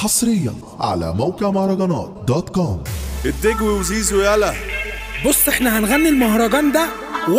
حصريا على موقع مهرجانات دوت كوم الدجوي وزيزو يلا بص احنا هنغني المهرجان ده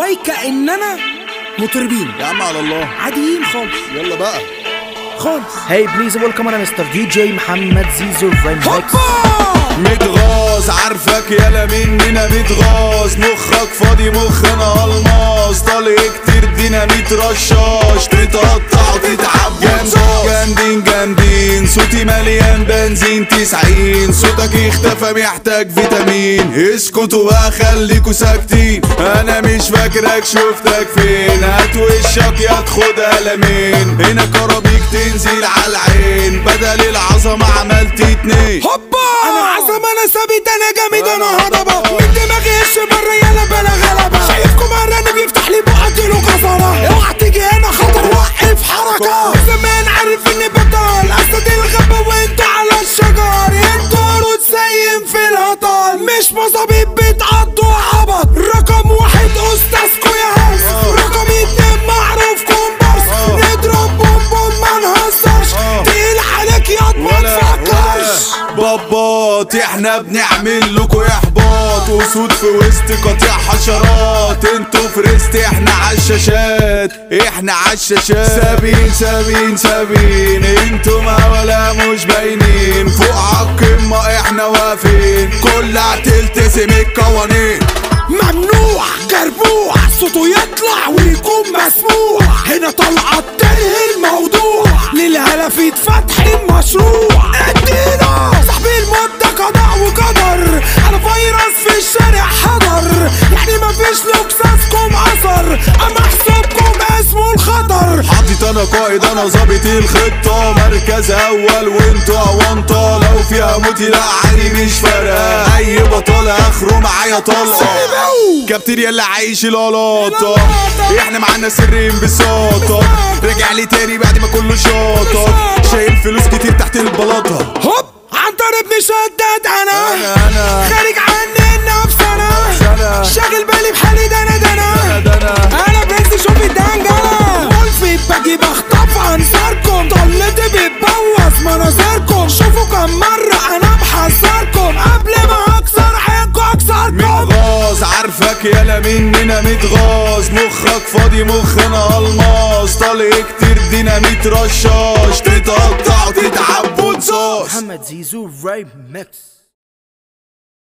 وكأننا مطربين يا عم على الله عاديين خالص يلا بقى خالص Hey, please welcome on Mr. DJ محمد زيزو remix. هوبا متغاظ عارفك يلا مننا متغاظ مخك فاضي مخنا الماس طالع كتير ديناميت رشاش تتقطع وتتعب جامدين جامدين جامدين صوتي مليان بنزين تسعين صوتك اختفى محتاج فيتامين اسكتوا بقى خليكوا ساكتين انا مش فاكرك شفتك فين هات وشك يا تاخد قلمين هنا كرابيك تنزل على العين بدل العظمة عملت اتنين هوبا انا عظم انا ثابت انا جامد انا هضبه من دماغي ايش بره يلا بلا غلبه شايفكم مرة بيفتح لي بقى اديله كفره اوعى تيجي هنا خطر وقف حركه زمان عارف اني بطل اسد الغابه وانتوا على الشجر انتوا عروض سايم في الهطل مش مظابيط بتعضوا عبط رقم واحد استاذكوا يا هرس رقم اتنين معروف كومبارس نضرب بوم بوم ما نهزرش تقيل عليك ياض ما تفكرش بابات احنا بنعمل لكم احباط اسود في وسط قطيع حشرات انتوا في ريست احنا عالشاشات احنا عالشاشات سابين سابين سابين انتوا ما ولا مش باينين فوق عالقمة احنا واقفين كلها تلتزم القوانين ممنوع جربوع صوته يطلع ويكون مسموع هنا طلعت تنهي الموضوع للهلفيت فتح المشروع ادينا صاحبي المدة قضاء وقدر انا فيروس في الشارع حضر يعني مفيش لوكساسكم اثر اما حسابكم اسمه الخطر حاطط انا قائد انا ظابط الخطة مركز اول وانتوا اونطة لو فيها موتي لا عادي مش فارقة اي بطل اخره معايا طلقة كابتن يلا عايش القلاطة احنا معانا سر انبساطة راجع لي تاني بعد ما كله شاطة شايل فلوس كتير تحت البلاطة هوب عنتر ابن شداد انا أنا- أنا. خارج عني النفس انا أنا. شاغل بالي بحالي ده انا ده انا ده أنا. انا برنس شوف الدنجلة مولفي باجي بخطف انصاركم طلتي بتبوظ مناظركم شوفوا كم مرة انا بحذركم قبل ما اكسر عينكم اكسركم متغاظ عارفك يلا مننا متغاظ مخك فاضي مخنا الماس طالع كتير ديناميت رشاش تتقطع وتتعب وتصاص محمد زيزو remix.